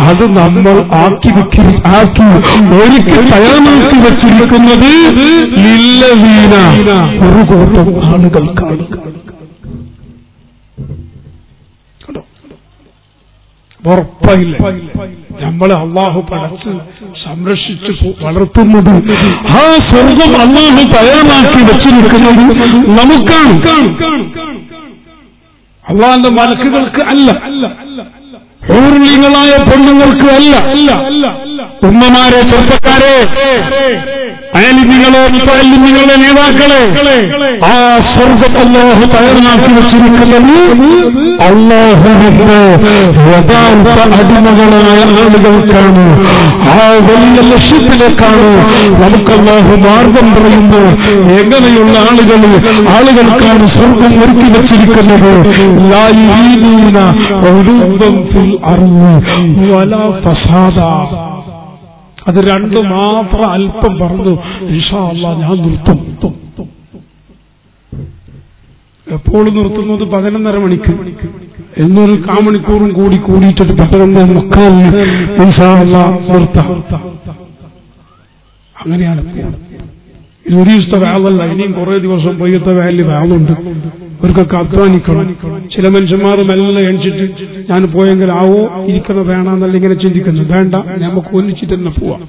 അത് നമ്മൾ ആക്കി വെക്കി ആക്കി ഒരുക്കി തയ്യാറാക്കി വെച്ചിരിക്കുന്നത് ലില്ലവീന ഒരു കൂട്ടം ആളുകൾക്കാണ് കണ്ടോ? ഉറപ്പായില്ല നമ്മൾ അള്ളാഹു പടച്ച് സംരക്ഷിച്ച് പോ- വളർത്തുന്നത് ആ സ്വർഗം അള്ളാഹു തയ്യാറാക്കി വെച്ചിരിക്കുന്നത് നമുക്കാണ് അള്ളാന്റെ മലക്കുകൾക്ക് അല്ല ഊർലികളായ പെണ്ണുങ്ങൾക്ക് അല്ല ഉമ്മമാരെ ചെറുപ്പക്കാരെ അയലിമികളെ മുത്തലിമികളെ നേതാക്കളെ ആ സ്വർഗം അള്ളാഹു തയ്യാറാക്കി വെച്ചിരിക്കുന്നത് അള്ളാഹുവിന്റെ യഥാർത്ഥ അടിമകളായ ആളുകൾക്കാണ് ആ വലിയ ലക്ഷ്യത്തിലേക്കാണ് നമുക്ക് അള്ളാഹു മാർഗം പറയുമ്പോൾ എങ്ങനെയുള്ള ആളുകൾ ആളുകൾക്കാണ് സ്വർഗം ഒരുക്കി വെച്ചിരിക്കുന്നത് ലാ യുരീദൂന ഉലൂബൻ ഫിൽ അർളി വലാ ഫസാദാ അത് രണ്ടു മാത്രം അല്പം പറഞ്ഞു ഇൻഷാ അല്ലാ ഞാൻ നിർത്തും എപ്പോഴും നിർത്തുന്നത് പതിനൊന്നര മണിക്ക് എന്നൊരു കാമണിക്കൂറും കൂടി കൂടിയിട്ടിട്ട് പതിനൊന്ന് മുക്കാലിന് ഇൻഷാ അല്ലാ നിർത്താം അങ്ങനെയാണ് ഇപ്പോൾ. ഇത് ഒരു ദിവസത്തെ വേളല്ല ഇനിയും കുറെ ദിവസം പൊയ്യത്തെ വേലി വേളുണ്ട് ഇവർക്കൊക്കെ അധ്വാനിക്കണം ചില മനുഷ്യന്മാർ മെല്ലെ എണിച്ചിട്ട് ഞാൻ പോയെങ്കിൽ ആവോ ഇരിക്കണ വേണമെന്നല്ല ഇങ്ങനെ ചിന്തിക്കുന്നു വേണ്ട നമുക്ക് ഒന്നിച്ചിട്ട് തന്നെ പോവാം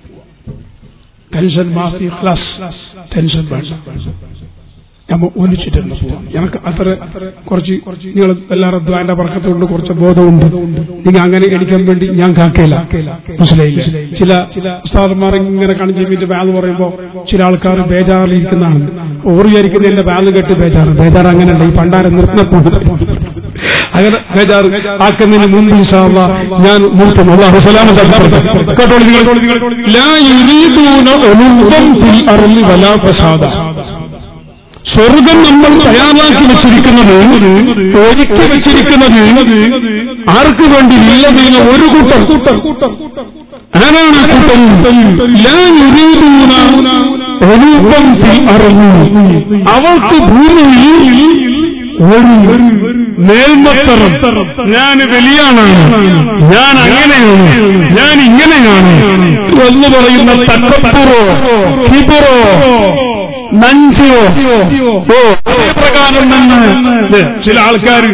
ടെൻഷൻ മാഫി ക്ലാസ് ടെൻഷൻ വേണ്ട നമ്മൾ ഒന്നിച്ചിട്ട് തന്നെ പോവാം എനിക്ക് അത്ര കുറച്ച് നിങ്ങൾ എല്ലാവരും ദ്വാന്റെ പറക്കത്തുകൊണ്ട് കുറച്ച് ബോധമുണ്ട് നിങ്ങൾ അങ്ങനെ എണിക്കാൻ വേണ്ടി ഞാൻ കാക്കയില്ല മനസ്സിലായില്ല ചില ഉസ്താദന്മാർ ഇങ്ങനെ കണിച്ചിട്ട് ബാഗ് പറയുമ്പോ ചില ആൾക്കാർ ബേജാറിലിരിക്കുന്നതാണ് ഓർ വിചാരിക്കുന്ന എന്റെ ബാഗ് കെട്ട് ബേജാറ് ബേജാറ് അങ്ങനെയല്ല ഈ പണ്ടാരം നിർത്തക്കൊണ്ട് അങ്ങനെ ബേജാറ് ആക്കുന്നതിന് മുമ്പ് ഇൻഷാ അല്ലാ ഞാൻ നിർത്തും അല്ലാഹു സലാമത്ത് ആക്കട്ടെ. കേട്ടോളൂ നിങ്ങൾ ലാ യുരീദൂന ഉലുവ്വൻ ഫിൽ അർളി വലാ ഫസാദ സ്വർഗം നമ്മൾ തയ്യാറാക്കി വെച്ചിരിക്കുന്നത് ഒരുക്കി വെച്ചിരിക്കുന്നത് ആർക്ക് വേണ്ടി ഇല്ലതിന് ഒരു കൂട്ടം ആരാണ് ആ കൂട്ടം ലാ യുരീദൂന ഉലുവ്വൻ ഫിൽ അർളി അവർക്ക് ഭൂമിയിൽ ഒരു മേൽമത്തരം ഞാൻ വലിയാണാണ് ഞാൻ അങ്ങനെയാണ് ഞാൻ ഇങ്ങനെയാണ് എന്ന് പറയുന്ന തക്കപ്പുറോ കിബുറോ നഞ്ചോ ഓ അതേ പ്രകാരം തന്നെ ഇത് ചില ആൾക്കാർ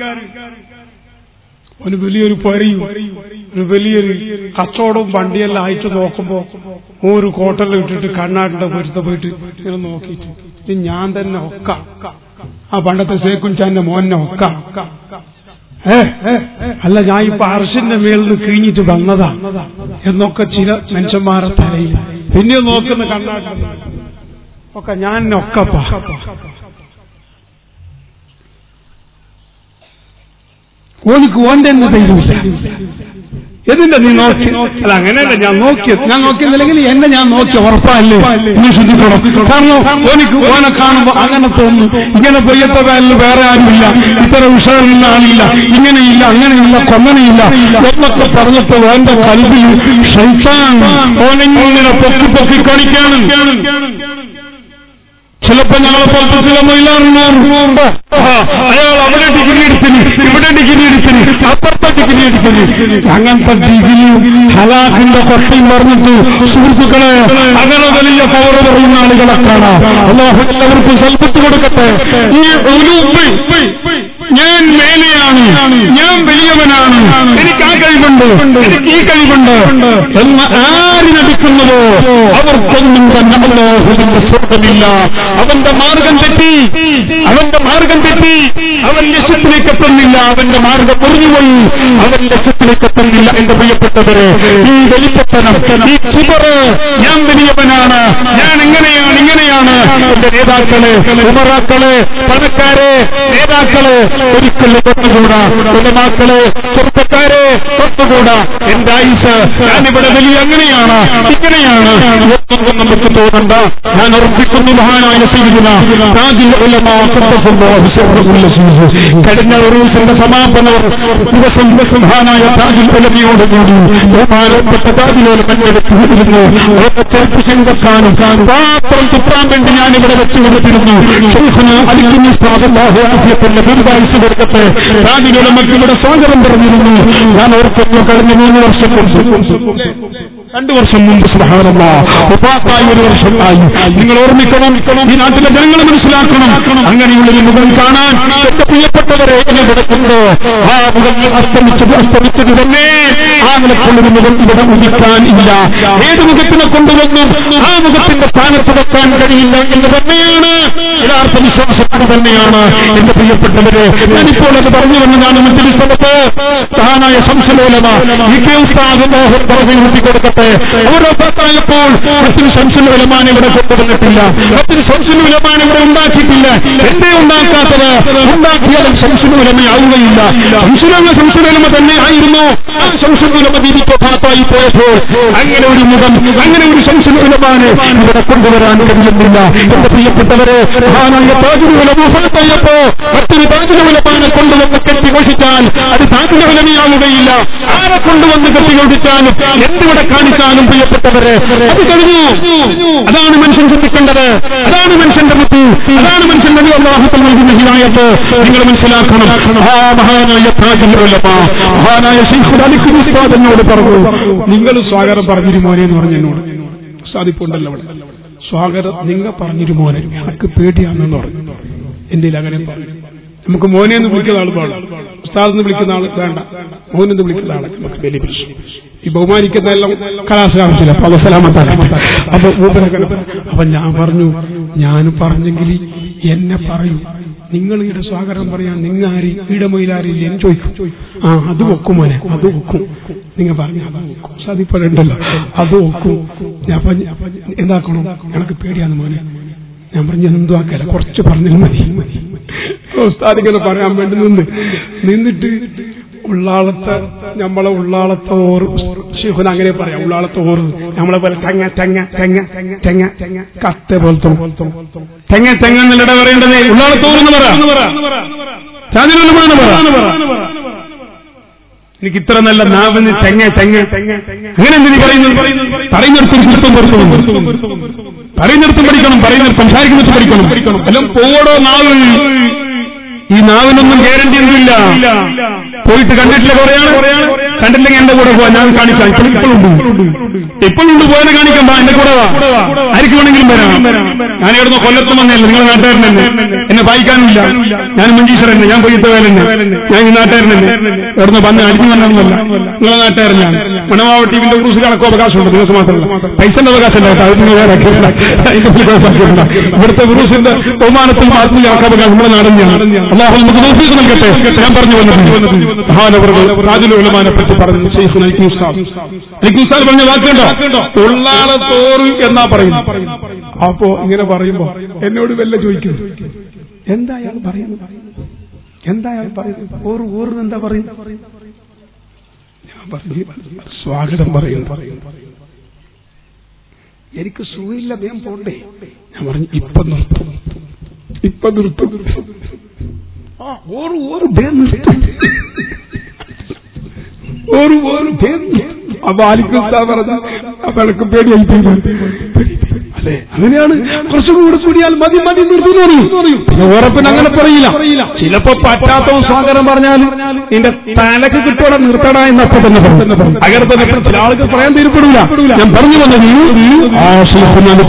ഒരു വലിയൊരു പൊരയും ഒരു വലിയൊരു കച്ചവടവും വണ്ടിയെല്ലാം അയച്ചു നോക്കുമ്പോ ഒരു കോട്ടലിൽ ഇട്ടിട്ട് കണ്ണാടിന്റെ പൊരുത്ത പോയിട്ട് ഇങ്ങനെ നോക്കിയിട്ട് ഇത് ഞാൻ തന്നെ ഒക്ക ആ പണ്ടത്തെ സേക്കുൻചാന്റെ മോനെ ഒക്ക ഏ അല്ല ഞാൻ ഇപ്പൊ അർഷിന്റെ മേളിൽ നിന്ന് കിഴിഞ്ഞിട്ട് വന്നതാ എന്നൊക്കെ ചില മനുഷ്യന്മാരെ തലയിൽ പിന്നെ നോക്കുന്ന കണ്ണാടി ഒക്കെ ഞാൻ ഒക്കപ്പ ഓനിക്ക് ഓന്റെ തന്നെ ധൈര്യമില്ല എന്തിന്റെ നീ നോക്കി അല്ല അങ്ങനെയല്ല ഞാൻ നോക്കിയത് ഞാൻ നോക്കിയതില്ലെങ്കിൽ എന്നെ ഞാൻ നോക്കി ഉറപ്പല്ലേ നീ ശ്രദ്ധിക്കണം കാരണം ഓനിക്ക് ഓനെ കാണുമ്പോ അങ്ങനെ തോന്നുന്നു ഇങ്ങനെ പൊയ്യത്തെ വേലിൽ വേറെ ആരുമില്ല ഇത്ര വിഷയമുള്ള ആളില്ല ഇങ്ങനെയില്ല അങ്ങനെയില്ല കൊങ്ങനെയില്ല എന്നൊക്കെ പറഞ്ഞപ്പോ ഓന്റെ കൽവിൽ ഷൈത്താൻ ഓനെങ്ങനെ പൊക്കി പൊക്കി കാണിക്കാണ് ചിലപ്പോ ഞങ്ങളെ പുറത്ത് ചില മൊയിലാറുണ്ട് അയാൾ അവിടെ ഡിഗ്രി എടുത്തിന് ഇവിടെ ഡിഗ്രി എടുത്തിന് അപ്പുറത്തെ ഡിഗ്രി എടുത്തിന് അങ്ങനത്തെ ഡിഗ്രി ഹലാഖിന്റെ കൊട്ടയും പറഞ്ഞിട്ട് സുഹൃത്തുക്കളെ അങ്ങനെ വലിയ പവർ പറയുന്ന ആളുകളെ കാണാം അള്ളാഹു എല്ലാവർക്കും സൽപ്പത്ത് കൊടുക്കട്ടെ ഈ ഉലൂബ് ഞാൻ മേലെയാണ് ഞാൻ വലിയവനാണ് എനിക്ക് ആ കഴിവുണ്ട് എനിക്ക് ഈ കഴിവുണ്ട് എന്ന് ആരിനടിക്കുന്നതോ അവർക്കൊന്നും തന്നെ അള്ളാഹുവിന്റെ സ്വർഗമില്ല അവന്റെ മാർഗം തെറ്റി അവന്റെ മാർഗം തെറ്റി അവൻ ലക്ഷ്യത്തിലേക്ക് എത്തുന്നില്ല അവന്റെ മാർഗം മുറിഞ്ഞുപോയി അവൻ ലക്ഷ്യത്തിലേക്ക് എത്തുന്നില്ല എന്റെ പ്രിയപ്പെട്ടവരെ ഈ വലിപ്പത്തനം ഈ ചിബറ് ഞാൻ വലിയവനാണ് ഞാൻ ഇങ്ങനെയാണ് ഇങ്ങനെയാണ് എന്റെ നേതാക്കളെ ഉമറാക്കളെ പണക്കാരെ നേതാക്കളെ ഒരിക്കലും ഒത്തുകൂടാ ഉലമാക്കളെ ചെറുപ്പക്കാരെ ഒത്തുകൂടാ എന്റെ ആയുസ് ഞാനിവിടെ വലിയ അങ്ങനെയാണ് ഇങ്ങനെയാണ് ഒന്നും നമുക്ക് തോന്നണ്ട ഞാൻ ഉറപ്പിക്കുന്നു മഹാനായ സീതിന താജിൽ ഉലമാ സത്തഫുല്ലാഹു സിർറുൽ അസീസ്. കഴിഞ്ഞ ഉറൂസിന്റെ സമാപന ദിവസം മഹാനായ താജിൽ ഉലമയോടുകൂടി ബഹുമാനപ്പെട്ട താജിലോല പങ്കെടുത്തിരുന്നു ചേർത്ത് ശങ്കക്കാനും പാത്രം തുപ്പാൻ വേണ്ടി ഞാൻ ഇവിടെ വെച്ചു കൊടുത്തിരുന്നു ഷെയ്ഖുന അലിക്കുഞ്ഞി സാദല്ലാഹു ആഫിയത്തിന്റെ ദീർഘായുസ് കൊടുക്കട്ടെ താജിലുലമക്ക് ഇവിടെ സ്വാഗതം പറഞ്ഞിരുന്നു ഞാൻ ഓർക്കുന്നു കഴിഞ്ഞ മൂന്ന് മൂന്ന് വർഷം മുമ്പ് രണ്ടു വർഷം മുമ്പ് സുഹാനല്ല ഉപാത്തായി ഒരു വർഷം ആയി നിങ്ങൾ ഓർമ്മിക്കണം ഈ നാട്ടിലെ ജനങ്ങൾ മനസ്സിലാക്കണം അങ്ങനെയുള്ളൊരു മുഖം കാണാൻ എന്റെ പ്രിയപ്പെട്ടവരെ ഇവിടെ കൊണ്ട് ആ മുഖങ്ങൾ അസ്തമിച്ചത് അസ്തമിച്ചത് തന്നെ ആ നിലക്കുള്ളൊരു മുഖം ഇവിടെ ഉദിക്കാൻ ഇല്ല ഏത് മുഖത്തിനെ കൊണ്ടുവന്നു ആ മുഖത്തിന്റെ സ്ഥാനത്ത് വെക്കാൻ കഴിയില്ല എന്ന് തന്നെയാണ് യഥാർത്ഥ വിശ്വാസം തന്നെയാണ് എന്റെ പ്രിയപ്പെട്ടവരെ ഞാനിപ്പോൾ അത് പറഞ്ഞു വന്ന് ഞാൻ മറ്റൊരു സ്ഥലത്ത് മഹാനായ സംശലോലമ ഈ കെ ഉസ്താദ് മോഹൻ പറഞ്ഞു നിർത്തി കൊടുക്കട്ടെ ഓരോ ഭാഗത്തായപ്പോൾ മറ്റൊരു സംശലോലമാൻ ഇവിടെ കൊണ്ടുവന്നിട്ടില്ല മറ്റൊരു സംശലോലമാൻ ഇവിടെ ഉണ്ടാക്കിയിട്ടില്ല എന്തേ ഉണ്ടാക്കാത്തത് ഉണ്ടാക്കിയാലും സംശലോലമയാവുകയില്ല സംശലോല സംശലോലമ തന്നെ ആയിരുന്നു ആ സംശലോലമ ദീപിക്കോ ഭാഗത്തായി പോയപ്പോൾ അങ്ങനെ ഒരു മുഖം അങ്ങനെ ഒരു സംശലോലമാന് ഇവിടെ കൊണ്ടുവരാൻ കഴിയുന്നില്ല എന്റെ പ്രിയപ്പെട്ടവരെ മഹാനായ താജുലമോ മറ്റൊരു താജുലമാനെ കൊണ്ടുവന്ന് കെട്ടി ഘോഷിച്ചാൽ അത് താജുലമയാവുകയില്ല ആരെ കൊണ്ടുവന്ന് കെട്ടി ഘോഷിച്ചാലും എന്തിവിടെ കാണിച്ചാലും പ്രിയപ്പെട്ടവരെ അത് കഴിഞ്ഞു അതാണ് മനുഷ്യൻ ചിന്തിക്കേണ്ടത് അതാണ് മനുഷ്യന്റെ ബുദ്ധി അതാണ് മനുഷ്യന്റെ അള്ളാഹത്തിൽ നൽകുന്ന ഹിതായത്ത് നിങ്ങൾ മനസ്സിലാക്കണം ആ മഹാനായ താജുലമ മഹാനായ ശൈഖുൽ അലിഖുൽ ഉസ്താദ് എന്നോട് പറഞ്ഞു നിങ്ങൾ സ്വാഗതം പറഞ്ഞിരു മോനെ എന്ന് പറഞ്ഞു എന്നോട് സാധിപ്പുണ്ടല്ലോ അവിടെ സ്വാഗതം നിങ്ങൾ പറഞ്ഞിരു മോനെ എനിക്ക് പേടിയാണെന്ന് പറഞ്ഞു എന്റെ അങ്ങനെ പറഞ്ഞു നമുക്ക് മോനെ എന്ന് വിളിക്കുന്ന ആൾ പാടും ഉസ്താദ് എന്ന് വിളിക്കുന്ന ആൾ വേണ്ട മോനെന്ന് വിളിക്കുന്ന ആളെ നമുക്ക് വലിയ പ്രശ്നം ഈ ബഹുമാനിക്കുന്ന എല്ലാം കലാശാമത്തില്ല അപ്പൊ അവസലാമത്താക്കട്ടെ അപ്പൊ മൂപ്പരൊക്കെ അപ്പൊ ഞാൻ പറഞ്ഞു ഞാൻ പറഞ്ഞെങ്കിൽ എന്നെ പറയൂ നിങ്ങൾ ഇവിടെ സ്വാഗതം പറയാൻ നിങ്ങൾ ആരി ഇടമയിലാരില്ല എന്ന് ചോദിക്കും ആ അത് വെക്കും മോനെ അത് വെക്കും നിങ്ങൾ പറഞ്ഞു അത് വെക്കും സാധിപ്പുണ്ടല്ലോ അത് വെക്കും ഞാൻ അപ്പൊ അപ്പൊ എന്താക്കണം എനിക്ക് പേടിയാന്ന് മോനെ ഞാൻ പറഞ്ഞു എന്തോ ആക്കല കുറച്ച് പറഞ്ഞാൽ മതി ഉസ്താദിങ്ങനെ പറയാൻ വേണ്ടി നിന്ന് നിന്നിട്ട് ഉള്ളാളത്തെ നമ്മളെ ഉള്ളാളത്തെ ഓറ് ശിവൻ അങ്ങനെ പറയാം ഉള്ളാളത്തെ ഓറ് നമ്മളെ പോലെ തെങ്ങ തെങ്ങ തെങ്ങ തെങ്ങ തെങ്ങ കത്ത പോലത്തെ തെങ്ങ തെങ്ങ എന്നല്ലട പറയേണ്ടത് ഉള്ളാളത്തോറ് എന്ന് പറ ചാനലുമാണ് പറ എനിക്ക് ഇത്ര നല്ല നാവിന് തെങ്ങ തെങ്ങ അങ്ങനെ എന്തിനു പറയുന്നു പറയുന്നിടത്തും കുറ്റം പുറത്തു പറയുന്നിടത്തും പഠിക്കണം പറയുന്നിടത്ത് സംസാരിക്കുന്നിടത്ത് പഠിക്കണം എല്ലാം പോടോ നാവ് ഈ നാവിനൊന്നും ഗ്യാരണ്ടി ഒന്നുമില്ല പോയിട്ട് കണ്ടിട്ടില്ല കുറയാണ് കണ്ടില്ലെങ്കിൽ എന്റെ കൂടെ പോവാ ഞാൻ കാണിക്കാം ഇപ്പോൾ ഇപ്പോഴുണ്ട് ഇപ്പോഴുണ്ട് പോയാൽ കാണിക്കാം എന്റെ കൂടെ വാ ആർക്ക് വേണമെങ്കിലും വരാം ഞാൻ ഇവിടുന്ന് കൊല്ലത്ത് വന്നല്ല നിങ്ങളുടെ നാട്ടുകാരൻ തന്നെ എന്നെ വായിക്കാനുമില്ല ഞാൻ മഞ്ചീശ്വരൻ ഞാൻ പൊയ്യത്തവേലൻ ഞാൻ ഈ നാട്ടുകാരൻ തന്നെ ഇവിടുന്ന് വന്ന് അടിച്ചു വന്നല്ല നിങ്ങളുടെ നാട്ടുകാരൻ ഞാൻ മണവാവ ടിവിന്റെ ക്രൂസ് കണക്കോ അവകാശമുണ്ട് നിങ്ങൾക്ക് മാത്രമല്ല പൈസന്റെ അവകാശമില്ല കേട്ടോ അത് നിങ്ങൾ ആക്കിയിട്ടില്ല. അതിന്റെ പുള്ളി അവകാശമില്ല. ഇവിടുത്തെ ക്രൂസിന്റെ ബഹുമാനത്തിൽ ആത്മീയ അവകാശം നമ്മുടെ നാടിന്റെയാണ് അള്ളാഹു നമുക്ക് നോക്കിയിട്ട് നൽകട്ടെ ഞാൻ പറഞ്ഞു വന്നത് മഹാനവറുകൾ രാജുലുലമാനെ പറ്റി പറഞ്ഞു ഷെയ്ഖുൽ അലിഖ് ഉസ്താദ് അലിഖ് ഉസ്താദ് പറഞ്ഞ വാക്കുണ്ടോ ഉള്ളാളെ തോറ് എന്നാ പറയുന്നു അപ്പോ ഇങ്ങനെ പറയുമ്പോ എന്നോട് വല്ല ചോദിക്കുന്നു എന്താ അയാൾ പറയുന്നത് എന്താ അയാൾ പറയുന്നത് ഓറ് ഓറിന് എന്താ പറയുന്നത് ഞാൻ പറഞ്ഞു സ്വാഗതം പറയുന്നു എനിക്ക് സുഖമില്ല വേഗം പോണ്ടേ ഞാൻ പറഞ്ഞു ഇപ്പൊ നിർത്തും ഇപ്പൊ നിർത്തും ആ ഓറ് ഓറ് വേഗം നിർത്തും ഓറ് ഓറ് വേഗം നിർത്തും. അപ്പൊ ആലിക്കുസ്താ പറഞ്ഞു അപ്പൊ എനിക്ക് പേടിയായി പോയി. അതെ അങ്ങനെയാണ് കുറച്ചും കൂടെ കൂടിയാൽ മതി മതി നിർത്തി പറയും പിന്നെ ഉറപ്പിന് അങ്ങനെ പറയില്ല ചിലപ്പോ പറ്റാത്തവൻ സ്വാഗതം പറഞ്ഞാൽ നിന്റെ തലക്ക് കിട്ടോടെ നിർത്തട എന്നൊക്കെ തന്നെ പറയും അങ്ങനെ തന്നെ ഇപ്പൊ ചില ആളുകൾ പറയാൻ തീരുപ്പെടില്ല ഞാൻ പറഞ്ഞു വന്നത് ആ ശില്പനാണ്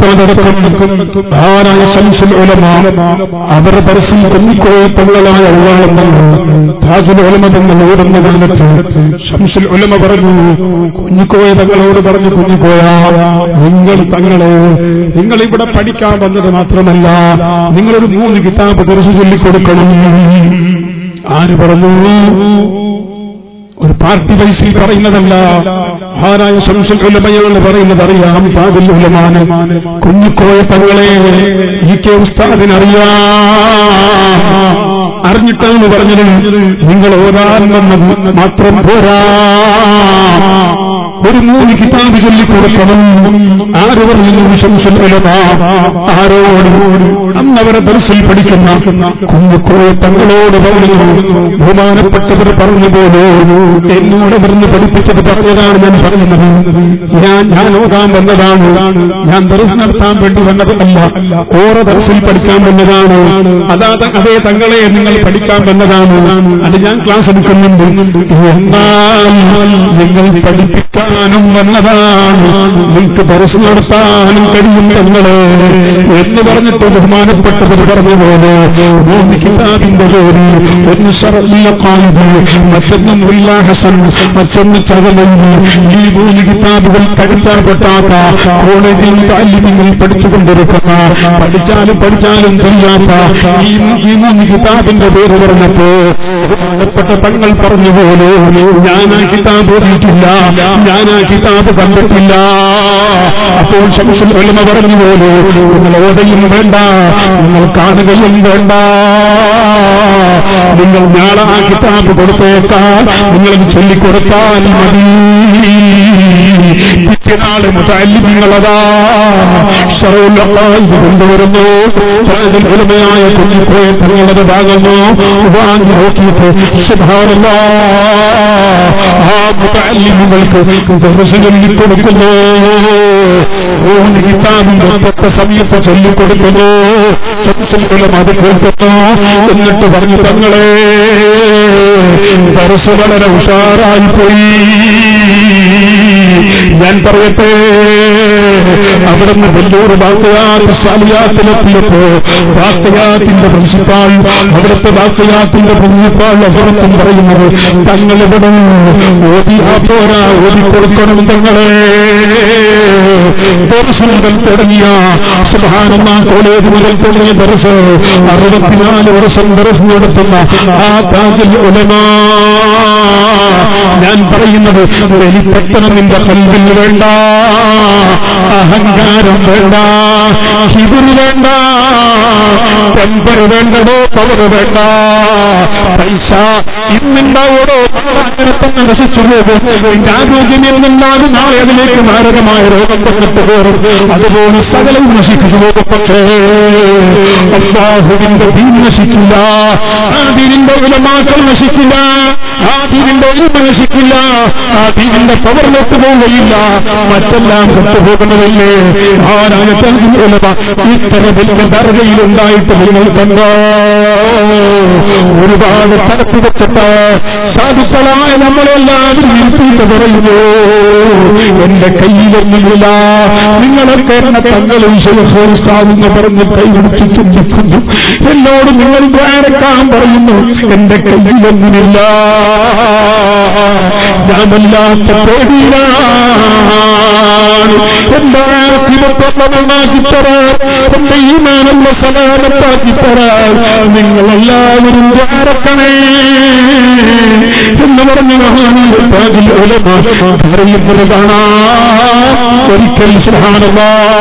ആരായ ശംസുൽ ഉലമ അവരുടെ പരസ്യം കൊന്നിക്കോയ തങ്ങളായ ഉള്ളാളം താജുൽ ഉലമ തങ്ങൾ ഓടുന്ന കാലത്ത് ശംസുൽ ഉലമ പറഞ്ഞു കുഞ്ഞിക്കോയ തങ്ങളോട് പറഞ്ഞു കുഞ്ഞിക്കോയ നിങ്ങൾ തങ്ങളെ നിങ്ങൾ ഇവിടെ പഠിക്കാൻ വന്നത് മാത്രമല്ല നിങ്ങളൊരു മൂന്ന് കിതാബ് കുറിച്ച് ചൊല്ലിക്കൊടുക്കണം ആര് പറഞ്ഞു ഒരു പാർട്ടി പൈസയിൽ പറയുന്നതല്ല മഹാനായ ശംസുൽ ഉലമയാണ് പറയുന്നത് അറിയാം താജുൽ ഉലമാന് കുഞ്ഞിക്കോയ തങ്ങളെ ഈ കെ ഉസ്താദിനറിയാം അറിഞ്ഞിട്ടാണ് പറഞ്ഞത് നിങ്ങൾ ഓരാൻ വന്നത് മാത്രം പോരാ ഒരു മൂന്ന് കിതാബ് ചൊല്ലിക്കൊടുക്കണം ആര് പറഞ്ഞു ശംസുലമ ആരോട് അന്നവരെ ദർശിൽ പഠിക്കുന്ന കുഞ്ഞുക്കുറെ തങ്ങളോട് പറഞ്ഞു ബഹുമാനപ്പെട്ടവർ പറഞ്ഞു പോലെ എന്നോട് പറഞ്ഞ് പഠിപ്പിച്ചത് പറഞ്ഞതാണ് ഞാൻ പറയുന്നത് ഞാൻ ഞാൻ ഓതാൻ വന്നതാണ് ഞാൻ ദർശനം നടത്താൻ വേണ്ടി വന്നതല്ല ഓരോ ദർശിൽ പഠിക്കാൻ വന്നതാണ് അതാ അതേ തങ്ങളെ നിങ്ങൾ പഠിക്കാൻ വന്നതാണ് അത് ഞാൻ ക്ലാസ് എടുക്കുന്നുണ്ട് എന്നാൽ നിങ്ങൾ പഠിപ്പിക്കാനും വന്നതാണ് നിങ്ങൾക്ക് ദർശനം നടത്താനും കഴിയും തങ്ങളെ എന്ന് പറഞ്ഞിട്ട് ബഹുമാനപ്പെട്ടവർ പറഞ്ഞ പോലെ മൂന്ന് കിതാബിന്റെ പേര് ഒന്ന് ഷറലിയ കാലിബ് മറ്റൊന്ന് മുല്ല ഹസൻ മറ്റൊന്ന് ചകലഞ്ഞ് ഈ മൂന്ന് കിതാബുകൾ പഠിക്കാൻ പറ്റാത്ത കോളേജിൽ താല്യങ്ങൾ പഠിച്ചുകൊണ്ടിരിക്കുന്ന പഠിച്ചാലും പഠിച്ചാലും കഴിയാത്ത ഈ ഈ മൂന്ന് കിതാബിന്റെ പേര് പറഞ്ഞപ്പോ ബഹുമാനപ്പെട്ട തങ്ങൾ പറഞ്ഞ പോലെ ഞാൻ ആ കിതാബ് ഓതിയിട്ടില്ല ഞാൻ ആ കിതാബ് കണ്ടിട്ടില്ല അപ്പോൾ ശംസുൽ ഉലമ പറഞ്ഞു പോലെ നിങ്ങൾ ഓതയും വേണ്ട നിങ്ങൾ കാണുകയും വേണ്ട നിങ്ങൾ നാളെ ആ കിതാബ് കൊടുത്തേക്കാൾ നിങ്ങളത് ചൊല്ലിക്കൊടുത്താൽ മതി പിറ്റേനാള് മുതാലിങ്ങളതാ ഇത് കൊണ്ടുവരുന്നു അതിൽ ഉലമയായ കുഞ്ഞിപ്പോയ തങ്ങളത് ഭാഗമോ വാങ്ങി നോക്കിയിട്ട് സുധാരണ ആ മുതാലിങ്ങൾക്ക് ദർശനം കൊടുക്കുന്നു മൂന്ന് കിതാബിന്റെ ഒത്ത സമയത്ത് ചൊല്ലിക്കൊടുക്കുന്നു സംശയം അത് കേൾക്കുന്നു എന്നിട്ട് പറഞ്ഞു തങ്ങളെ ദർശ വളരെ ഉഷാറായി പോയി ഞാൻ പറയട്ടെ അവിടുന്ന് വെല്ലൂർ ബാക്കയാത്ത് സാലിയാത്തിലെത്തിയപ്പോ ബാക്കയാത്തിന്റെ പ്രിൻസിപ്പാൾ അവിടുത്തെ ബാക്കയാത്തിന്റെ പ്രിൻസിപ്പാൾ അവിടത്തും പറയുന്നത് തങ്ങളിവിടെ ഓതി ആ പോരാ ഓതി കൊടുക്കണം തങ്ങളെ ദർശനം മുതൽ തുടങ്ങിയ സുധാനമ്മ കോളേജ് മുതൽ തുടങ്ങിയ ദർശ അറുപത്തിനാല് വർഷം ദർശനം നടത്തുന്ന ആ താജിൽ ഉലമ ഞാൻ പറയുന്നത് വെളിപ്പെട്ടണം നിന്റെ കൽവിൽ വേണ്ട അഹങ്കാരം വേണ്ട ഹിബിർ വേണ്ട ടെമ്പർ വേണ്ടടോ പവർ വേണ്ട പൈസ ഇന്നുണ്ടാവോടോ അങ്ങനെ തന്നെ നശിച്ചു പോകും നിന്റെ ആരോഗ്യം എന്നുണ്ടാകും നാളെ അതിലേക്ക് മാരകമായ രോഗം കൊണ്ടിട്ട് കയറും അതുപോലെ സകലം നശിച്ചു പോകും പക്ഷേ അള്ളാഹുവിന്റെ ദീൻ നശിക്കില്ല ആ ദീനിന്റെ ഉലമാക്കൾ നശിക്കില്ല ആ ദീനിന്റെ ഉൽമ നശിക്കില്ല ആ ദീനിന്റെ പവറിലോട്ട് പോവുകയില്ല മറ്റെല്ലാം കൊണ്ടുപോകുന്നതല്ലേ ആരായ ഉലമ ഇത്തര വലിയ ദർഗയിലുണ്ടായിട്ട് നിങ്ങൾ കണ്ടോ ഒരുപാട് സ്ഥലത്ത് വെച്ചിട്ട് സാധുക്കളായ നമ്മളെല്ലാവരും നിർത്തിയിട്ട് പറയുന്നു എന്റെ കയ്യിലൊന്നുമില്ല നിങ്ങളൊക്കെ എന്നെ തങ്ങളും ശിവസോസ്താവെന്ന് പറഞ്ഞ് കൈപിടിച്ച് ചിന്തിക്കുന്നു എന്നോട് നിങ്ങൾ ദ്വാരക്കാൻ പറയുന്നു എന്റെ കയ്യിലൊന്നുമില്ല ഞാനല്ലാത്ത പേടിയിലാണ് എന്റെ ആർത്തിമത്വമാക്കി തരാൻ എന്റെ ഈ മാനല്ല സമാനത്താക്കി തരാൻ നിങ്ങളെല്ലാവരും ദ്വാരക്കണേ എന്ന് പറഞ്ഞ മഹാനാജിൽ ഉലമ പറയുന്നത് കാണാം ഒരിക്കൽ സുഹാനല്ല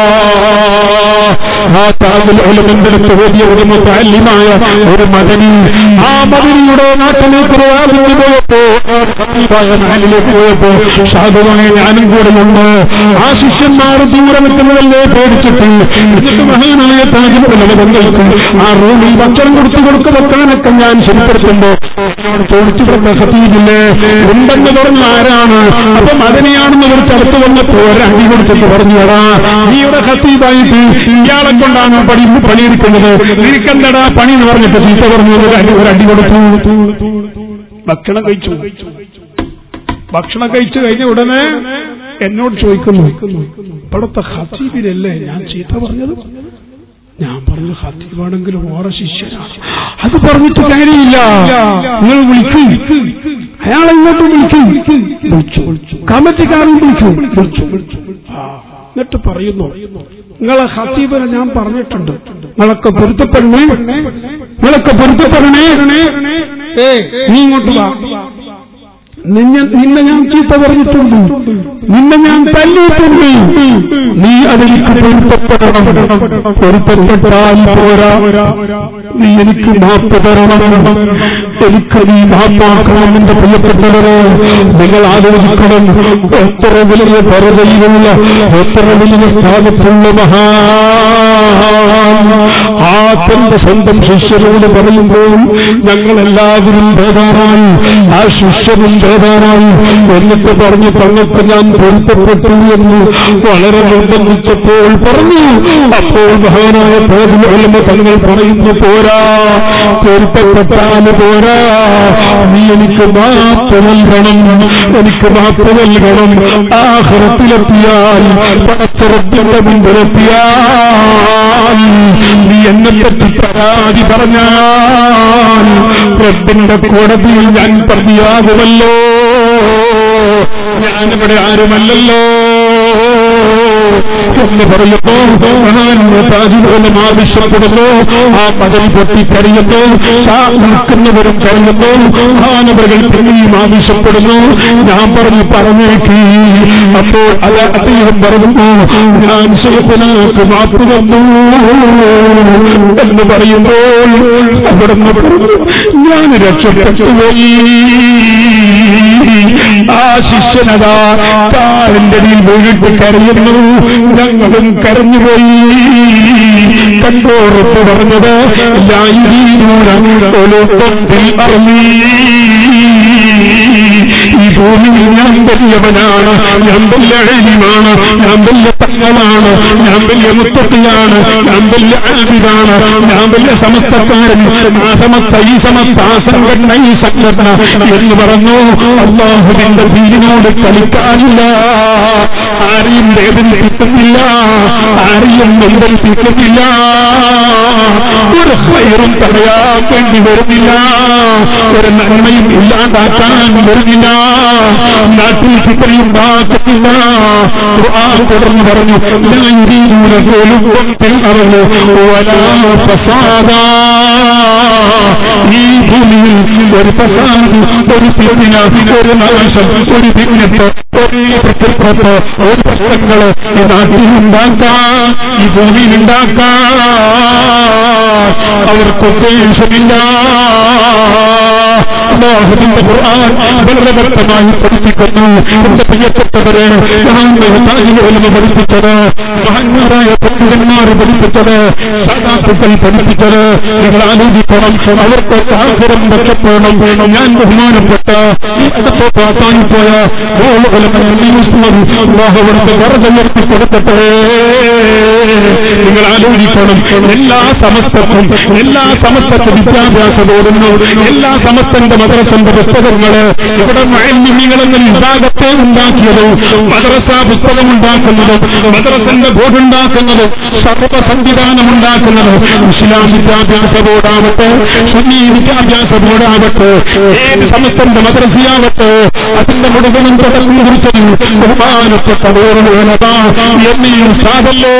ആ താജിൽ ഉലമന്റെ അടുത്ത് ഓടിയ ഒരു മുത്താലിമായ ഒരു മദനി ആ മദനിയുടെ നാട്ടിലേക്ക് പ്രയാസിച്ചു പോയപ്പോ സമീപമായ നാലിലേക്ക് പോയപ്പോ സാധുവായ ഞാനും കൂടെയുണ്ട് ആ ശിഷ്യന്മാർ ദൂരെ നിൽക്കുന്നതല്ലേ പേടിച്ചിട്ട് എന്നിട്ട് മഹാനായ താജിൽ ഉലമ തങ്ങൾക്ക് ആ റൂമിൽ ഭക്ഷണം കൊടുത്തു കൊടുത്തു വെക്കാനൊക്കെ ഞാൻ ശരിപ്പെടുത്തുമ്പോ എന്നോട് ചോദിച്ചു പറഞ്ഞ സത്യമില്ലേ ഉണ്ടെന്ന് പറഞ്ഞു ആരാണ് അപ്പൊ മദനിയാണെന്ന് ഒരു സ്ഥലത്ത് വന്നപ്പോ ഒരു അടി കൊടുത്തിട്ട് പറഞ്ഞടാ നീ ഇവിടെ ഹത്തീബായിട്ട് ഇയാളെ കൊണ്ടാണ് പണി പണിയെടുക്കുന്നത് നിനക്കെന്തടാ പണി എന്ന് പറഞ്ഞിട്ട് ചീത്ത പറഞ്ഞു ഒരു അടി ഒരു അടി കൊടുത്തു ഭക്ഷണം കഴിച്ചു ഭക്ഷണം കഴിച്ചു കഴിഞ്ഞ ഉടനെ എന്നോട് ചോദിക്കുന്നു ഇവിടുത്തെ ഹത്തീബിലല്ലേ ഞാൻ ചീത്ത പറഞ്ഞത് ഞാൻ പറഞ്ഞു ഹത്തീബാണെങ്കിലും ഓറ ശിഷ്യനാണ് അത് പറഞ്ഞിട്ട് കാര്യമില്ല നിങ്ങൾ വിളിക്കും അയാളെ ഇങ്ങോട്ട് വിളിക്കും വിളിച്ചു കമ്മിറ്റിക്കാരും വിളിച്ചു വിളിച്ചു ആ, എന്നിട്ട് പറയുന്നു നിങ്ങളെ ഹത്തീബിനെ ഞാൻ പറഞ്ഞിട്ടുണ്ട് നിങ്ങളൊക്കെ പൊരുത്തപ്പെടണേ നിങ്ങളൊക്കെ പൊരുത്തപ്പെടണേ ഏ നീ ഇങ്ങോട്ട് വാ നിന്നെ നിന്നെ ഞാൻ ചീത്ത പറഞ്ഞിട്ടുണ്ട് നിന്നെ ഞാൻ തല്ലിയിട്ടുണ്ട് നീ അതെനിക്ക് പൊരുത്തപ്പെടണം പൊരുത്തപ്പെട്ടാൽ പോരാ നീ എനിക്ക് മാപ്പ് തരണം എനിക്ക് നീ മാപ്പാക്കണം എന്റെ പ്രിയപ്പെട്ടവരെ നിങ്ങൾ ആലോചിക്കണം എത്ര വലിയ പരതയിലുള്ള എത്ര വലിയ സ്ഥാനത്തുള്ള മഹാ ആ തന്റെ സ്വന്തം ശിഷ്യനോട് പറയുമ്പോൾ ഞങ്ങളെല്ലാവരും ഭേദാറായി ആ ശിഷ്യനും ഭേദാറായി എന്നിട്ട് പറഞ്ഞു തങ്ങൾക്ക് ഞാൻ പൊരുത്തപ്പെട്ടു എന്ന് വളരെ നിർബന്ധിച്ചപ്പോൾ പറഞ്ഞു അപ്പോൾ മഹാനായ പേരുമ തങ്ങൾ പറയുന്നു പോരാ പൊരുത്തപ്പെട്ടാൽ പോരാ നീ എനിക്ക് മാപ്പ് നൽകണം എനിക്ക് മാപ്പ് നൽകണം ആഹ്റത്തിലെത്തിയാൽ പടച്ചിറപ്പിന്റെ മുമ്പിലെത്തിയാൽ നീ എന്നെ പറ്റി പരാതി പറഞ്ഞാൽ റബ്ബിന്റെ കോടതിയിൽ ഞാൻ പ്രതിയാകുമല്ലോ ഞാനിവിടെ ആരുമല്ലല്ലോ എന്ന് പറയുന്നു താജുപോലും ആവശ്യപ്പെടുന്നു ആ പദവി പൊട്ടിക്കറിയുന്നു നിൽക്കുന്നവരും കരയുന്നു മഹാനവകൾ പിന്നെയും ആവശ്യപ്പെടുന്നു ഞാൻ പറഞ്ഞു പറഞ്ഞേക്ക് അപ്പോൾ അത് അദ്ദേഹം പറയുന്നു ഞാൻ ശേഖനാക്ക് മാപ്പ് വന്നു എന്ന് പറയുമ്പോൾ അവിടുന്ന് പറഞ്ഞു ഞാൻ രക്ഷപ്പെട്ടുപോയി ആ ശിഷ്യനതാ കാലിന്റെ വീണിട്ട് കരയുന്നു ഞങ്ങളും കരഞ്ഞുപോയി കണ്ടോറത്ത് പറഞ്ഞത് ഈ ഭൂമിയിൽ ഞാൻ വലിയവനാണ് ഞാൻ വലിയ അഴിമാണ് ഞാൻ വലിയ തങ്ങളാണ് ഞാൻ വലിയ മുത്തത്തിയാണ് ഞാൻ വലിയ അഴിവാണ് ഞാൻ വലിയ സമസ്തക്കാരൻ ആ സമസ്ത ഈ സമസ്ത ആ സംഘടന ഈ സംഘടന എന്ന് പറഞ്ഞു അള്ളാഹുവിന്റെ വീടിനോട് കളിക്കാനില്ല ആരെയും വേദനിപ്പിക്കുന്നില്ല ആരെയും നൊമ്പരിപ്പിക്കുന്നില്ല ഒരു ഹൈറും തടയാൻ വേണ്ടി വരുന്നില്ല ഒരു നന്മയും ഇല്ലാണ്ടാക്കാൻ വരുന്നില്ല നാട്ടിൽ ചിത്രയും ഉണ്ടാക്കുന്നില്ല ഖുർആൻ തുടർന്ന് പറഞ്ഞു لا يريدون ظلما في الأرض ولا فسادا ഈ ഭൂമിയിൽ ഒരു പ്രസാദ് ഒരു പിന്തിന ഒരു നാശം ഒരു ഭിന്നത്ത് ഒരു പ്രത്യക്ഷത്ത് ഒരു പ്രശ്നങ്ങള് ഈ നാട്ടിൽ ഉണ്ടാക്കാൻ ഈ ഭൂമിയിൽ ഉണ്ടാക്കാൻ അവർക്ക് ഉദ്ദേശമില്ല അള്ളാഹുവിന്റെ ഖുർആൻ വളരെ വ്യക്തമായി പഠിപ്പിക്കുന്നു എന്റെ പ്രിയപ്പെട്ടവരെ മഹാന്മാരും പഠിപ്പിച്ചത് മഹാന്മാരായ പണ്ഡിതന്മാർ പഠിപ്പിച്ചത് സാധാത്തുക്കൾ പഠിപ്പിച്ചത് നിങ്ങൾ ആലോചിക്കണം അവർക്ക് ആഗ്രഹം രക്ഷപ്പെടണം ഞാൻ ബഹുമാനപ്പെട്ട അടുത്ത പാസാനിപ്പോയ അള്ളാഹുവിന്റെ വെറുതെ ഉയർത്തി കൊടുക്കട്ടെ നിങ്ങൾ ആലോചിക്കണം എല്ലാ സമസ്തക്കും എല്ലാ സമസ്തക്ക് വിദ്യാഭ്യാസ ബോർഡിനോ എല്ലാ സമസ്തന്റെ മദ്രസന്റെ പുസ്തകങ്ങള് ഇവിടെ മാലിന്യങ്ങളെന്ന വിഭാഗത്തെ ഉണ്ടാക്കിയത് മദ്രസ പുസ്തകം ഉണ്ടാക്കുന്നത് മദ്രസന്റെ ബോർഡ് ഉണ്ടാക്കുന്നത് സർവ സംവിധാനം ഉണ്ടാക്കുന്നത് ഇസ്ലാം വിദ്യാഭ്യാസ ബോർഡാവട്ടെ സുന്നി വിദ്യാഭ്യാസ ബോർഡാവട്ടെ ഏത് സമസ്തന്റെ മദ്രസയാവട്ടെ അതിന്റെ മുഴുവനും തുടക്കം കുറിച്ചത് ബഹുമാനപ്പെട്ട വേറുവേലതാ എന്നീ സാധല്ലേ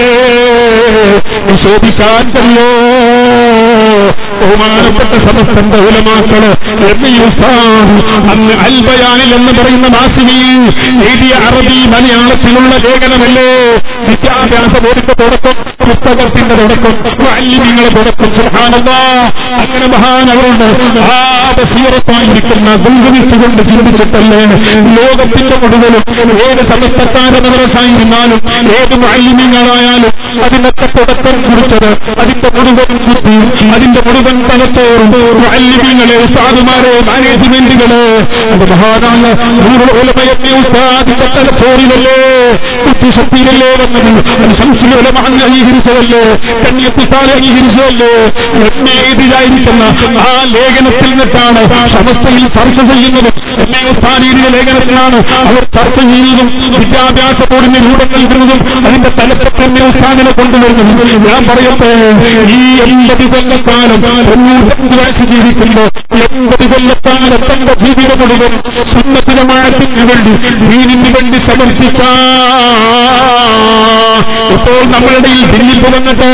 ശോഭിക്കാൻ കഴിയോ ബഹുമാനപ്പെട്ട സമസ്തന്റെ ഉലമാക്കള് അന്ന് അൽബയാനിൽ എന്ന് പറയുന്ന മാസികയിൽ എഴുതിയ അറബി മലയാളത്തിലുള്ള ലേഖനമല്ലേ വിദ്യാഭ്യാസ ബോർഡിന്റെ തുടക്കം പുസ്തകത്തിന്റെ തുടക്കം മാലിന്യങ്ങളെ തുടക്കം സുഹാനന്ദ അങ്ങനെ മഹാനവരുണ്ട് ആ ബസീറത്തായിരിക്കുന്ന ദുൽഗമിച്ചുകൊണ്ട് ചിന്തിച്ചിട്ടല്ലേ ലോകത്തിന്റെ മുഴുവനും ഏത് സമസ്തക്കാരെന്ന വ്യവസായിരുന്നാലും ഏത് മാലിന്യങ്ങളായാലും അതിനൊക്കെ തുടക്കം കുറിച്ചത് അതിന്റെ മുഴുവൻ ബുദ്ധി അതിന്റെ മുഴുവൻ തലത്തോറും മാലിന്യങ്ങളെ സാധുമാരെ മാനേജ്മെന്റുകള് അത് മഹാനായ ഉലമയത്തെ ഉസ്താദിന്റെ തലത്തോറിലല്ലേ ബുദ്ധിശക്തിയിലല്ലേ വന്നത് അത് സംസ്കൃതം അംഗീകരിച്ചതല്ലേ കന്യത്തിത്താലെ അംഗീകരിച്ചതല്ലേ എന്നെ എതിരായിരിക്കുന്ന ആ ലേഖനത്തിൽ നിന്നിട്ടാണ് സമസ്തയിൽ ചർച്ച ചെയ്യുന്നത് എന്നെ ഉസ്താദിയുടെ ലേഖനത്തിലാണ് അവർ ചർച്ച ചെയ്യുന്നതും വിദ്യാഭ്യാസ ബോർഡിന് രൂപം നൽകുന്നതും അതിന്റെ തലപ്പത്തെ ഉസ്താദിനെ കൊണ്ടുവരുന്നതും ഞാൻ പറയട്ടെ ഈ എൺപത് കൊല്ലക്കാലം തൊണ്ണൂറ്റഞ്ച് വയസ്സ് ജീവിക്കുമ്പോ എൺപത് കൊല്ലക്കാലം തന്റെ ജീവിതം മുഴുവൻ സുന്നത്തിനമായത്തിന് വേണ്ടി ദീനിന് വേണ്ടി സമർപ്പിക്കാം ഇപ്പോൾ നമ്മളുടെ ഈ ദില്ലിൽ വന്നിട്ട്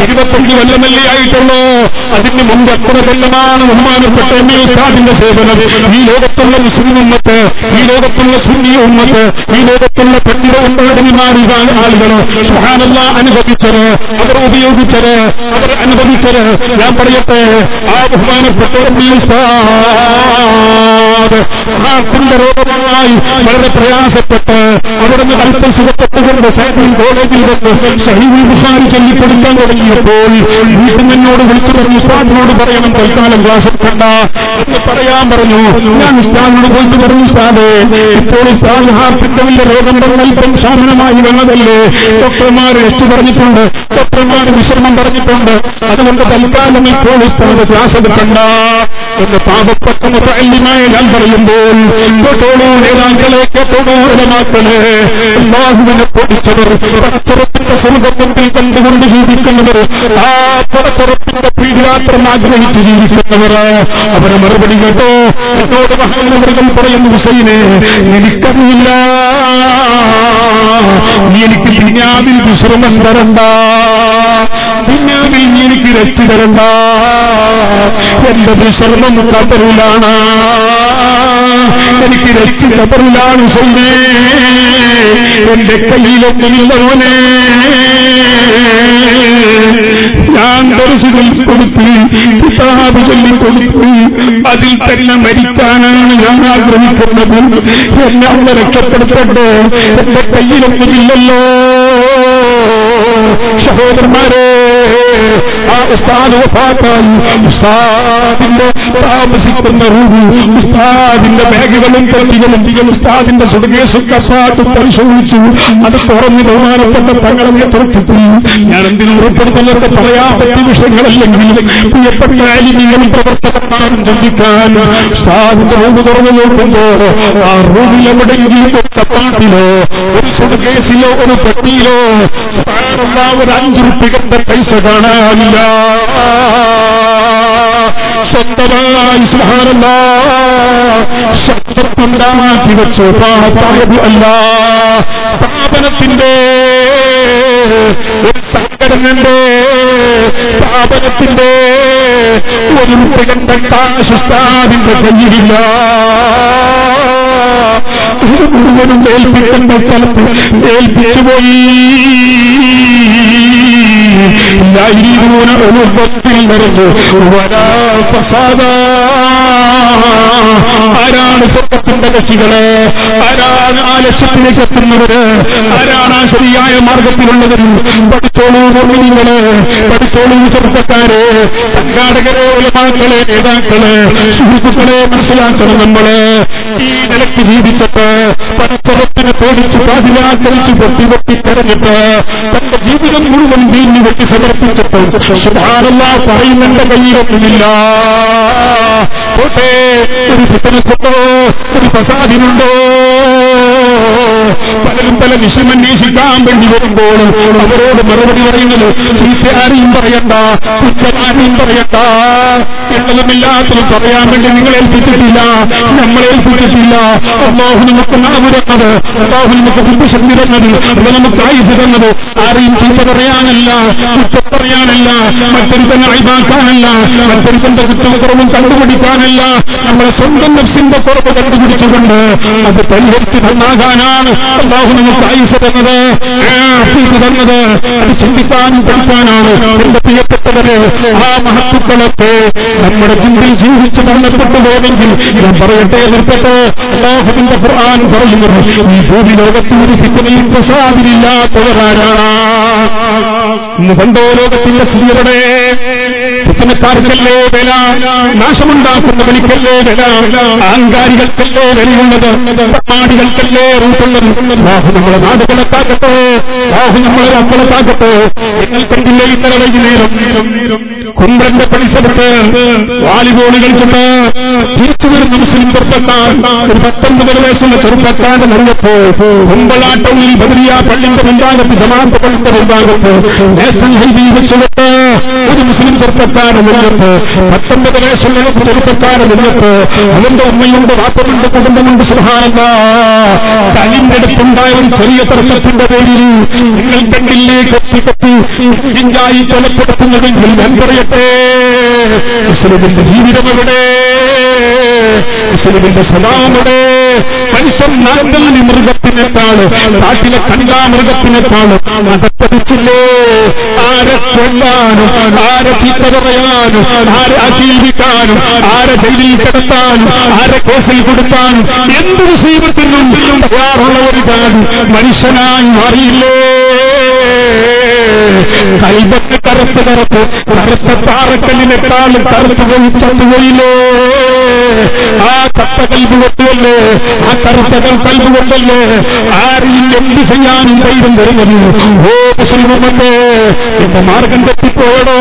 ഇരുപത്തഞ്ച് കൊല്ലമല്ലേ ആയിട്ടുള്ളൂ അതിന് മുമ്പ് എത്ര കൊല്ലമാണ് ബഹുമാനപ്പെട്ട എം എ ഉസ്താദിന്റെ സേവനം ഈ ലോകത്തുള്ള മുസ്ലിം ഉമ്മത്ത് ഈ ലോകത്തുള്ള സുന്നി ഉമ്മത്ത് ഈ ലോകത്തുള്ള പണ്ഡിത ഉമ്പാടന്മാരി ആളുകൾ സുഹാനല്ല അനുഭവിച്ചത് അവർ ഉപയോഗിച്ചത് അവർ അനുഭവിച്ചത് ഞാൻ പറയട്ടെ ആ ബഹുമാനപ്പെട്ട എം എ ഉസ്താദ് ഹാർട്ടിന്റെ രോഗമായി വളരെ പ്രയാസപ്പെട്ട് അവിടുന്ന് അല്പം സുഖപ്പെട്ടുകൊണ്ട് സൈനിക് കോളേജിൽ വന്ന് ഷഹീദ് ബുഖാരി ചൊല്ലിക്കൊടുക്കാൻ തുടങ്ങിയപ്പോൾ വീട്ടിൽ നിന്നോട് വിളിച്ചു പറഞ്ഞു ഉസ്താദിനോട് പറയണം തൽക്കാലം ക്ലാസ് എടുക്കണ്ട എന്ന് പറയാൻ പറഞ്ഞു ഞാൻ ഉസ്താദിനോട് പോയിട്ട് പറഞ്ഞു ഉസ്താദേ ഇപ്പോൾ ഉസ്താദ് ഹാർട്ടിന്റെ വലിയ രോഗം പറഞ്ഞ അല്പം ശാമനമായി വന്നതല്ലേ ഡോക്ടർമാർ രക്ഷ പറഞ്ഞിട്ടുണ്ട് ഡോക്ടർമാർ വിശ്രമം പറഞ്ഞിട്ടുണ്ട് അതുകൊണ്ട് തൽക്കാലം ഇപ്പോൾ ഉസ്താദ് ക്ലാസ് എടുക്കണ്ട എന്ന് പാപപ്പെട്ട മുത്തല്യമായ ഞാൻ പറയുമ്പോൾ കേട്ടോളൂ നേതാക്കളെ കേട്ടോളൂ ഉലമാക്കളെ അള്ളാഹുവിനെ പൊടിച്ചവർ പടച്ചുറപ്പിന്റെ സ്വർഗത്തിൽ കണ്ടുകൊണ്ട് ജീവിക്കുന്നവർ ആ പടച്ചുറപ്പിന്റെ പീഡിയാത്രം ആഗ്രഹിച്ച് ജീവിക്കുന്നവർ അവരെ മറുപടി കേട്ടോ എന്നോട് മഹാനവൃതം പറയുന്നു ഹുസൈനെ എനിക്കറിയില്ല നീ എനിക്ക് ദുനിയാവിൽ വിശ്രമം തരണ്ട ദുനിയാവിൽ നീ എനിക്ക് രക്ഷ തരണ്ട എന്റെ വിശ്രമം കബറിലാണ് എനിക്ക് രക്ഷ കബറിലാണ് സൈനേ എന്റെ കയ്യിലൊന്നുമില്ലവനെ ഞാൻ ദർശനം കൊടുത്തു കിതാബ് ചൊല്ലിക്കൊടുത്തു അതിൽ തന്നെ മരിക്കാനാണ് ഞാൻ ആഗ്രഹിക്കുന്നത് എന്നെ അവളെ രക്ഷപ്പെടുത്തട്ടെ എന്റെ കയ്യിലൊന്നുമില്ലല്ലോ സഹോദരന്മാരെ ആ ഉസ്താദ് വഫാത്തായി ഉസ്താദിന്റെ താമസിക്കുന്ന റൂമ് ഉസ്താദിന്റെ ബാഗുകളും പ്രതികളും ഉസ്താദിന്റെ സുടകേസും കസാട്ട് പരിശോധിച്ചു അത് തുറന്ന് ബഹുമാനപ്പെട്ട തങ്ങളെ നേതൃത്വത്തിൽ ഞാൻ എന്തിനും ഉറപ്പെടുത്തുന്നത് പറയാൻ പറ്റിയ വിഷയങ്ങളല്ലെങ്കിൽ പ്രിയപ്പെട്ട അലിനികളും പ്രവർത്തകന്മാരും ചിന്തിക്കാൻ ഉസ്താദിന്റെ റൂമ് തുറന്നു നോക്കുമ്പോൾ ആ റൂമിൽ എവിടെയെങ്കിലും ഒരു കപ്പാട്ടിലോ ഒരു സുടകേസിലോ ഒരു പെട്ടിയിലോ സുബ്ഹാനല്ലാ, ഒരു അഞ്ചു റുപ്പികന്റെ പൈസ കാണാനില്ല സ്വന്തമായി സുഹാനല്ല സ്വന്തമുണ്ടാക്കി വെച്ചു പാപായത് അല്ല സ്ഥാപനത്തിന്റെ ഒരു സംഘടനന്റെ സ്ഥാപനത്തിന്റെ ഒരു റുപ്പികന്റെ കാശുസ്ഥാദിന്റെ കയ്യിലില്ല ഇത് മുഴുവനും ഏൽപ്പിക്കേണ്ട സ്ഥലത്ത് ഏൽപ്പിച്ചു പോയി يعيدون أنفة നിറഞ്ഞു വരാ ഫസാദ ആരാണ് സ്വർഗത്തിന്റെ കക്ഷികള് ആരാണ് ആ ലക്ഷ്യത്തിലേക്ക് എത്തുന്നവര് ആരാണ് ആ ശരിയായ മാർഗത്തിലുള്ളവർ പഠിച്ചോളൂ നിർമ്മിനികള് പഠിച്ചോളൂ ചെറുപ്പക്കാരെ സംഘാടകരെ ഉലമാക്കളെ നേതാക്കളെ സുഹൃത്തുക്കളെ മനസ്സിലാക്കണം നമ്മള് ഈ നിലയ്ക്ക് ജീവിച്ചിട്ട് പരസ്പരത്തിനെ പേടിച്ച് പാതിരാക്കളിച്ച് പൊട്ടി പൊട്ടി കരഞ്ഞിട്ട് തന്റെ ജീവിതം മുഴുവൻ വീഞ്ഞു വെട്ടി സമർപ്പിച്ചിട്ട് സുധാരല്ല പറയുന്നെന്റെ കയ്യിലൊന്നുമില്ല പോട്ടെ ഒരു ഫിത്തനത്തുണ്ടോ ഒരു പ്രസാദിനുണ്ടോ പലരും പല വിഷയം അന്വേഷിക്കാൻ വേണ്ടി വരുമ്പോൾ അവരോട് മറുപടി പറയുന്നത് ചീത്തയാരെയും പറയണ്ട കുറ്റക്കാരെയും പറയണ്ട എന്നുള്ളമില്ലാത്തതും പറയാൻ വേണ്ടി നിങ്ങളെ ഏൽപ്പിച്ചിട്ടില്ല നമ്മളെ ഏൽപ്പിച്ചിട്ടില്ല അള്ളാഹു നമുക്ക് നാവ് തന്നത് അള്ളാഹു നമുക്ക് ബുദ്ധിശക്തി തന്നത് അത് നമുക്ക് ആയുസ് തന്നത് ആരെയും ചീത്ത പറയാനല്ല കുറ്റം പറയാനല്ല മറ്റൊരുത്തന്നെ അഴിമാക്കാനല്ല മറ്റൊരുത്തന്റെ കുറ്റവും കുറവും കണ്ടുപിടിക്കാനല്ല നമ്മളെ സ്വന്തം നഫ്സിന്റെ കുറവ് കണ്ടുപിടിച്ചുകൊണ്ട് അത് പരിഹരിച്ച് നന്നാകാനാണ് അള്ളാഹു നമുക്ക് ആയുസ് തന്നത് ആഫീസ് തന്നത് അത് ചിന്തിക്കാനും പഠിക്കാനാണ് എന്റെ പ്രിയപ്പെട്ടവരെ ആ മഹത്വക്കളൊക്കെ നമ്മുടെ മുമ്പിൽ ജീവിച്ച് മരണപ്പെട്ടു പോയെങ്കിൽ ഞാൻ പറയട്ടെ നിർത്തട്ടെ അള്ളാഹുവിന്റെ ഖുർആൻ പറയുന്നത് ഈ ഭൂമി ലോകത്ത് ഒരു ഫിത്തനയും പ്രസാദില്ലാത്തവരാരാണ് ഇന്ന് പണ്ടോ ലോകത്തിന്റെ സ്ഥിതിയുടെ ഫിത്തനക്കാർക്കല്ലേ വില നാശമുണ്ടാക്കുന്ന വിളിക്കല്ലേ വില അഹങ്കാരികൾക്കല്ലേ വിലയുള്ളത് പ്രമാണികൾക്കല്ലേ റൂട്ടുള്ളത് ബാഹു നമ്മളെ നാടുകളെ താക്കട്ടെ ബാഹു നമ്മളെ മക്കളെ താക്കട്ടെ നിങ്ങൾ കണ്ടില്ലേ ഇന്നലെ വൈകുന്നേരം കുമ്പ്രന്റെ പണിസെടുത്ത് വാലിബോൾ കളിച്ചിട്ട് തിരിച്ചു വരുന്ന മുസ്ലിം ചെറുപ്പക്കാർ ഒരു പത്തൊൻപത് വയസ്സുള്ള ചെറുപ്പക്കാരൻ അറിയപ്പോ കുമ്പളാട്ടയിൽ ബദരിയ പള്ളിന്റെ മുൻഭാഗത്ത് ജമാഅത്ത് പള്ളിന്റെ മുൻഭാഗത്ത് നാഷണൽ ഹൈവേ വെച്ചിട്ട് ഒരു മുസ്ലിം ചെറുപ്പക്കാരൻ നെയ്യത്ത് പത്തൊമ്പത് വയസ്സുള്ള ഒരു ചെറുപ്പക്കാരൻ നെയ്യത്ത് അവന്റെ ഉമ്മയുണ്ട് വാപ്പമുണ്ട് കുടുംബമുണ്ട് സുഹാനന്ദ തലിന്റെ അടുത്തുണ്ടായ ഒരു ചെറിയ തർക്കത്തിന്റെ പേരിൽ നിങ്ങൾ കണ്ടില്ലേ കൊത്തി കൊത്തി ഇഞ്ചായി കൊലപ്പെടുത്തുന്നതെങ്കിൽ ഞാൻ പറയട്ടെ മുസ്ലിമിന്റെ ജീവിതം എവിടെ മുസ്ലിമിന്റെ സ്വഭാവമുടെ മനുഷ്യൻ നാട്ടിലെ മൃഗത്തിനേക്കാള് നാട്ടിലെ കണ്ടാമൃഗത്തിനേക്കാള് നടത്തടിച്ചില്ലേ ആരെ കൊല്ലാനും ആരെ ചീത്ത പറയാനും ആരെ ആശീലിക്കാനും ആരെ ജയിലിൽ കിടത്താനും ആരെ കേസിൽ കൊടുത്താനും എന്ത് മുസീബത്തിനും തയ്യാറുള്ള ഒരു ജാതി മനുഷ്യനായി മാറിയില്ലേ കൈപത്ത് കറുത്ത് കറുത്ത് കറുത്ത പാറക്കല്ലിനേക്കാൾ കറുത്ത് പോയി ചത്തുപോയില്ലേ ആ കത്ത കൽബ് കൊണ്ടല്ലേ ആ കറുത്ത കൽബ് കൊണ്ടല്ലേ ആരെയും എന്ത് ചെയ്യാനും ധൈര്യം വരുന്നത് ഓ മുസ്ലിമല്ലേ എന്റെ മാർഗം തെറ്റിപ്പോയടോ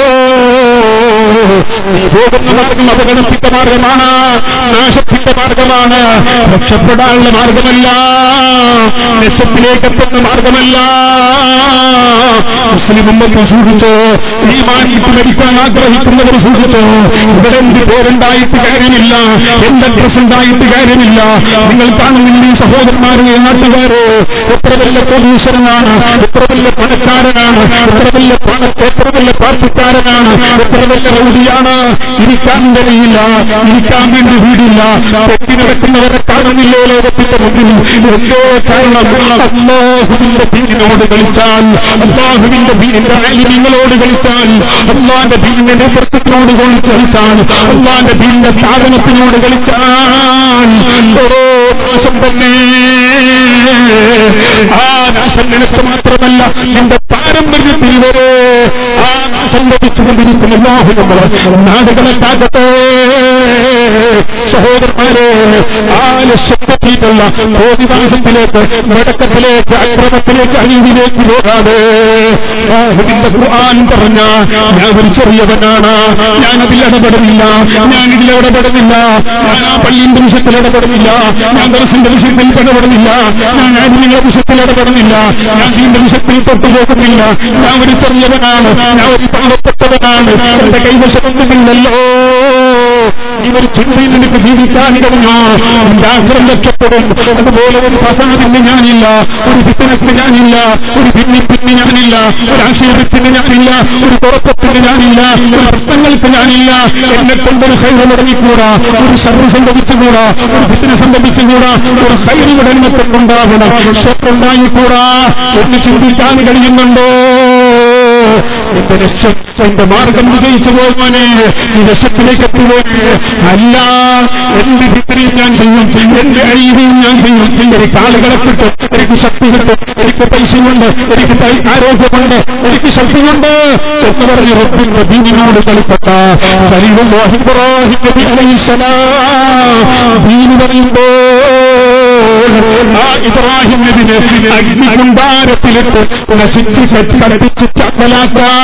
നീ പോകുന്ന മാർഗം അപകടത്തിന്റെ മാർഗമാണ് നാശത്തിന്റെ മാർഗമാണ് രക്ഷപ്പെടാനുള്ള മാർഗമല്ല നശത്തിലേക്ക് എത്തുന്ന മാർഗമല്ല മുസ്ലിം ഉമ്മത്തിൽ സൂക്ഷിച്ചോ ഈ മാനിക്ക് മരിക്കാൻ ആഗ്രഹിക്കുന്നവർ സൂക്ഷിച്ചോ ഇവിടെ എന്ത് പേരുണ്ടായിട്ട് കാര്യമില്ല എന്റെ ഡ്രസ് ഉണ്ടായിട്ട് കാര്യമില്ല നിങ്ങൾ കാണുന്നില്ല ഈ സഹോദരന്മാരെ നാട്ടുകാരെ എത്ര വലിയ കോടീശ്വരനാണ് എത്ര വലിയ പണക്കാരനാണ് എത്ര വലിയ പണത്തെ എത്ര വലിയ പാർട്ടിക്കാരനാണ് എത്ര വലിയ റൗഡിയാണ് ഇരിക്കാൻ കഴിയില്ല ഇരിക്കാൻ വേണ്ടി വീടില്ല തെറ്റി നടക്കുന്നവരെ കാണുന്നില്ലേ ലോകത്തിന്റെ മുന്നിൽ എന്തോ കാരണം അള്ളാഹുവിന്റെ ദീനിനോട് കളിച്ചാൽ അള്ളാഹുവിന്റെ ദീനിന്റെ ആലിമ്യങ്ങളോട് കളിച്ചാൽ അള്ളാന്റെ ദീനിന്റെ നേതൃത്വത്തിനോട് കളിച്ചാൽ അള്ളാന്റെ ദീനിന്റെ സ്ഥാപനത്തിനോട് കളിച്ചാൽ ഓരോ നാശം തന്നെ ആ നാശം നിനക്ക് മാത്രമല്ല നിന്റെ പാരമ്പര്യത്തിൽ വരെ ആ നാശം ലഭിച്ചുകൊണ്ടിരിക്കുന്ന അല്ലാഹു നമ്മളെ നാടുകളെ കാക്കട്ടെ സഹോദരന്മാരെ ആ ലക്ഷ്യത്തെത്തിയിട്ടുള്ള ബോധിവാസത്തിലേക്ക് വടക്കത്തിലേക്ക് അക്രമത്തിലേക്ക് അനീതിലേക്ക് പോകാതെ ഇതിന്റെ ഖുർആൻ പറഞ്ഞ ഞാൻ ഒരു ചെറിയവനാണ് ഞാൻ അതിൽ ഇടപെടുന്നില്ല ഞാൻ ഇതിൽ ഇടപെടുന്നില്ല ഞാൻ ആ പള്ളിന്റെ വിഷയത്തിൽ ഇടപെടുന്നില്ല ഞാൻ ദർശന്റെ വിഷയത്തിൽ ഇടപെടുന്നില്ല ഞാൻ ആരുങ്ങളുടെ വിഷയത്തിൽ ഇടപെടുന്നില്ല ഞാൻ ഇതിന്റെ വിഷയത്തിൽ തൊട്ടുപോകുന്നില്ല ഞാൻ ഒരു ചെറിയവനാണ് ഞാൻ ഒരു പാവപ്പെട്ടവനാണ് എന്റെ കൈവശമൊന്നുമില്ലല്ലോ ഇവർ ചിന്തയിൽ നിനക്ക് ജീവിക്കാൻ കഴിഞ്ഞോ എന്റെ ആഗ്രഹം രക്ഷപ്പെടും അതുപോലെ ഒരു പ്രസാദത്തിന് ഞാനില്ല ഒരു ബിസിനസിന് ഞാനില്ല ഒരു ഭിന്നിപ്പിന് ഞാനില്ല ഒരു ആശയത്തിന് ഞാനില്ല ഒരു തുറക്കത്തിന് ഞാനില്ല ഒരു പ്രശ്നങ്ങൾക്ക് ഞാനില്ല എന്നെ കൊണ്ടൊരു ഹൈറ് മുടങ്ങിക്കൂടാ ഒരു സർവ്വ സംഭവിച്ചുകൂടാ ഒരു ബിസിനസ് സംഭവിച്ചുകൂടാ ഒരു ഹൈറുകളുടെ എണ്ണത്തിലുണ്ടാകണം ഉണ്ടായിക്കൂടാ എന്ന് ചിന്തിക്കാൻ കഴിയുന്നുണ്ടോ എന്റെ ലക്ഷ്യം എന്റെ മാർഗം വിജയിച്ചു പോകുവാനെ ഈ ലക്ഷ്യത്തിലേക്ക് എത്തുവാന് അല്ല എന്ത് ഭിത്തിരിയും ഞാൻ ചെയ്യും എന്റെ അഴിയും ഞാൻ ചെയ്യും എനിക്ക് ആളുകളെ കിട്ടും എനിക്ക് ശക്തി കിട്ടും എനിക്ക് പൈസയുണ്ട് എനിക്ക് തൈ- ആരോഗ്യമുണ്ട് എനിക്ക് ശക്തിയുണ്ട് എന്ന് പറഞ്ഞ് റബ്ബിന്റെ ദീനിനോട് കളിപ്പെട്ട ഖലീലുല്ലാഹി ഇബ്രാഹിം നബി അലൈഹിസ്സലാം ദീന് പറയുമ്പോൾ ആ ഇബ്രാഹിം നബിനെ അഗ്നികുണ്ടാരത്തിലിട്ട് നശിച്ച് കത്തിച്ച് ചക്കലാക്കാൻ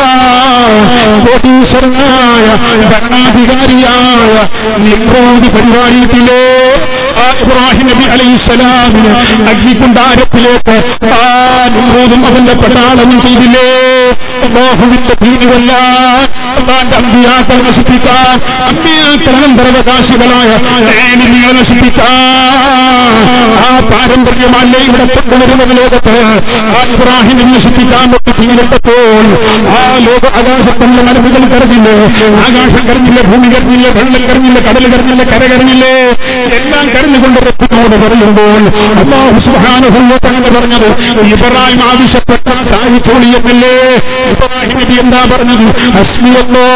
കോടീശ്വരനായ ഭരണാധികാരിയായ നിമ്രോധി പരിപാടിയിട്ടില്ലേ ആ ഇബ്രാഹിം നബി അലൈഹിസ്സലാമിന് അഗ്നികുണ്ടാരത്തിലേക്ക് ആ നിമ്രോധും അവന്റെ പട്ടാളവും ചെയ്തില്ലേ അള്ളാഹുവിന്റെ ഭീതിവല്ല അള്ളാന്റെ അമ്പിയാക്കൾ നശിപ്പിക്കാൻ അമ്പിയാക്കൾ അനന്തരവകാശികളായ ഏനികളെ നശിപ്പിക്കാൻ ആ പാരമ്പര്യമല്ലേ ഇവിടെ കൊണ്ടുവരുന്നത് ലോകത്ത് ആ ഇബ്രാഹിമിനെ നശിപ്പിക്കാൻ പറ്റി തീരത്തപ്പോൾ ആ ലോക ആകാശത്തുള്ള മരവുകൾ കരഞ്ഞില്ലേ ആകാശം കരഞ്ഞില്ല ഭൂമി കരഞ്ഞില്ല വെള്ളം കരഞ്ഞില്ല കടൽ കരഞ്ഞില്ല കര കരഞ്ഞില്ലേ എല്ലാം കരഞ്ഞുകൊണ്ട് റബ്ബിനോട് പറയുമ്പോൾ അള്ളാഹു സുബ്ഹാനഹു പറഞ്ഞത് ഇബ്രാഹിം ആവശ്യപ്പെട്ട സാഹിത്യോളി എന്നല്ലേ ഇബ്രാഹിം നബി എന്താ പറഞ്ഞത് അസ്മിയല്ലോ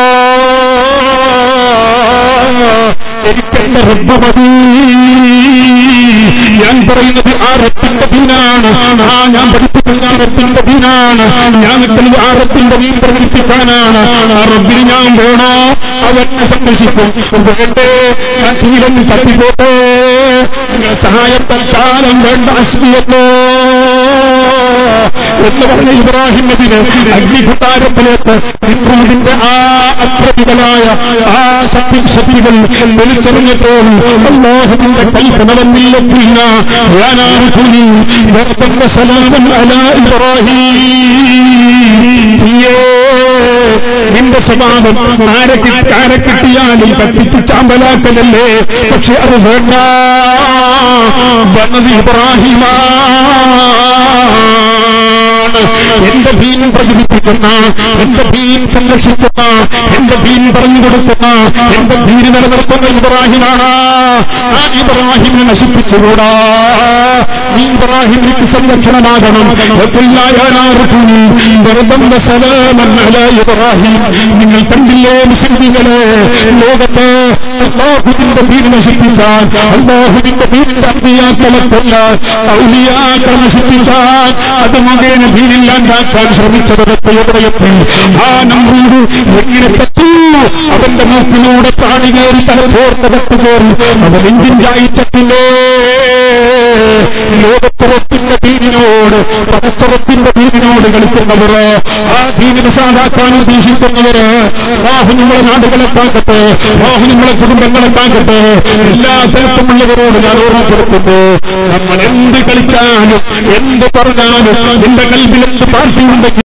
എനിക്കെന്റെ റബ്ബ് മതി ഞാൻ പറയുന്നത് ആ റബ്ബിന്റെ ദീനാണ് ആ ഞാൻ പഠിപ്പിക്കുന്ന ആ റബ്ബിന്റെ ദീനാണ് ഞാൻ നിൽക്കുന്നത് ആ റബ്ബിന്റെ ദീൻ പ്രകടിപ്പിക്കാനാണ് ആ റബ്ബിന് ഞാൻ വേണോ അവനെ സംരക്ഷിക്കും വേണ്ടേ ഞാൻ തീരൊന്ന് തട്ടിപ്പോട്ടെ നിങ്ങളുടെ സഹായം തൽക്കാലം വേണ്ട അസ്മിയല്ലോ എന്ന് പറഞ്ഞ ഇബ്രാഹിം നബിന് അഗ്നിഭുട്ടാരത്തിലേക്ക് നിമ്രൂദിന്റെ ആ അക്രമികളായ ആ ശക്തി ശക്തികൾ വെളിച്ചെറിഞ്ഞപ്പോൾ അള്ളാഹുവിന്റെ കൽപ്പനവന്നില്ലെത്തില്ല ഞാനാർജുനി സലാമൻ അല ഇബ്രാഹിം നിന്റെ സ്വഭാവം ആരെ കിട്ടി- ആരെ കിട്ടിയാലും കത്തിച്ച് ചാമ്പലാക്കലല്ലേ പക്ഷെ അത് വേണ്ട വന്നത് ഇബ്രാഹിമാണ് എന്റെ ദീൻ പ്രചരിപ്പിക്കുന്ന എന്റെ ദീൻ സംരക്ഷിക്കുന്ന എന്റെ ദീൻ പറഞ്ഞു കൊടുക്കുന്ന എന്റെ ദീൻ നിലനിർത്തുന്ന ഇബ്രാഹിമാണ് ആ ഇബ്രാഹിമിനെ നശിപ്പിച്ചുകൂടാ നീ ഇബ്രാഹിമിക്ക് സംരക്ഷണമാകണം ഇബ്രാഹിം നിങ്ങൾ കണ്ടില്ലേ മുസ്ലിങ്ങളെ ലോകത്ത് അള്ളാഹുവിന്റെ ദീൻ നശിപ്പിക്കാൻ അള്ളാഹുവിന്റെ ദീനിന്റെ അമ്പിയാക്കളെ കൊല്ലാൻ ഔലിയാക്കളെ നശിപ്പിക്കാൻ അത് മുഖേന ദീനില്ലാണ്ടാക്കാൻ ശ്രമിച്ചതൊക്കെ എവിടെയെത്തി ആ നമ്പൂര് എങ്ങനെ പറ്റൂ അവന്റെ മൂക്കിലൂടെ പ്രാണി കയറി തലപ്പോർത്ത കത്ത് കയറി അവൻ ഇന്ത്യൻ ചായിച്ചത്തില്ലേ ലോകത്തുറപ്പിന്റെ ദീനിനോട് പരസ്പരത്തിന്റെ ദീനിനോട് കളിക്കുന്നവര് ആ ദീനിനെ സാധാക്കാൻ ഉദ്ദേശിക്കുന്നവര് ബാഹു നമ്മളെ നാടുകളെ കാക്കട്ടെ ബാഹു നമ്മളെ കുടുംബങ്ങളെ കാക്കട്ടെ എല്ലാ സ്ഥലത്തുമുള്ളവരോട് ഞാൻ ഓർമ്മപ്പെടുത്തുന്നു നമ്മൾ എന്ത് കളിച്ചാലും എന്ത് പറഞ്ഞാലും എന്റെ കൽവിൽ എന്ത് പാർട്ടി ഉണ്ടെങ്കിൽ